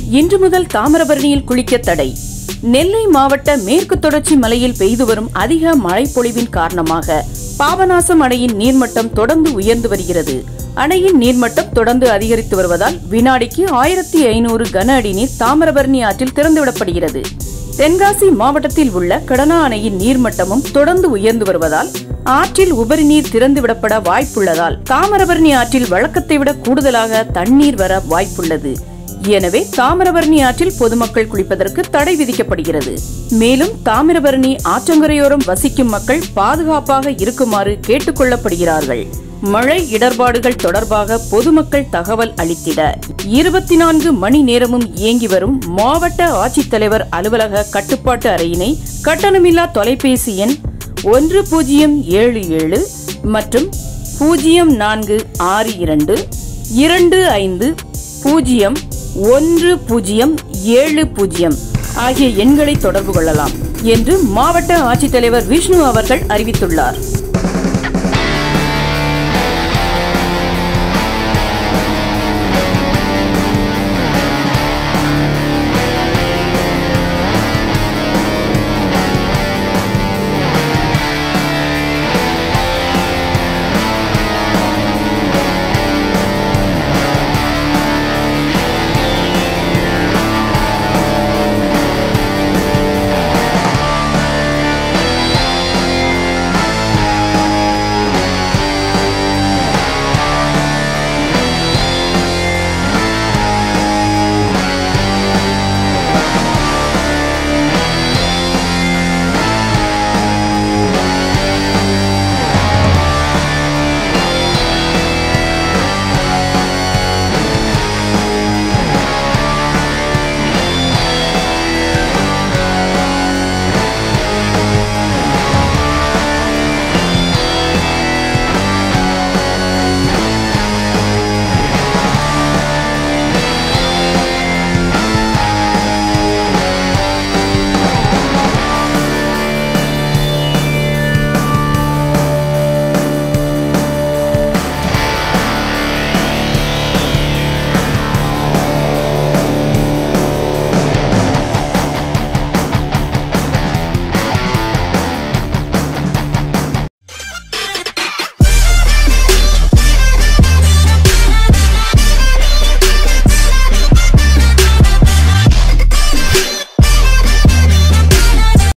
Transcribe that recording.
இன்று முதல் தாமிரபரணியில் குளிக்க தடை நெல்லை மாவட்ட மேற்கு தொடர்ச்சி மலையில் பெய்து வரும் அதிக மழைப்பொழிவின் காரணமாக பாபநாசம் அணையின் நீர்மட்டம் தொடர்ந்து உயர்ந்து வருகிறது அணையின் நீர்மட்டம் தொடர்ந்து அதிகரித்து வருவதால் வினாடிக்கு ஆயிரத்தி ஐநூறு கன அடி நீர் தாமிரபரணி ஆற்றில் திறந்துவிடப்படுகிறது தென்காசி மாவட்டத்தில் உள்ள கடனா அணையின் நீர்மட்டமும் தொடர்ந்து உயர்ந்து வருவதால் ஆற்றில் உபரி நீர் திறந்துவிடப்பட வாய்ப்புள்ளதால் தாமிரபரணி ஆற்றில் வழக்கத்தை விட கூடுதலாக தண்ணீர் வர வாய்ப்புள்ளது எனவே தாமிரபரணி ஆற்றில் பொதுமக்கள் குளிப்பதற்கு தடை விதிக்கப்படுகிறது மேலும் தாமிரபரணி ஆற்றங்கரையோரம் வசிக்கும் மக்கள் பாதுகாப்பாக இருக்குமாறு கேட்டுக் கொள்ளப்படுகிறார்கள் மழை இடர்பாடுகள் தொடர்பாக பொதுமக்கள் தகவல் அளித்திட இருபத்தி நான்கு மணி நேரமும் இயங்கி வரும் மாவட்ட ஆட்சித்தலைவர் அலுவலக கட்டுப்பாட்டு அறையினை கட்டணமில்லா தொலைபேசி எண் ஒன்று பூஜ்ஜியம் ஏழு ஏழு மற்றும் பூஜ்ஜியம் நான்கு ஆறு இரண்டு இரண்டு ஐந்து பூஜ்ஜியம் ஒன்று பூஜ்ஜியம் ஏழு பூஜ்ஜியம் ஆகிய எண்களை தொடர்பு கொள்ளலாம் என்று மாவட்ட ஆட்சித்தலைவர் விஷ்ணு அவர்கள் அறிவித்துள்ளார்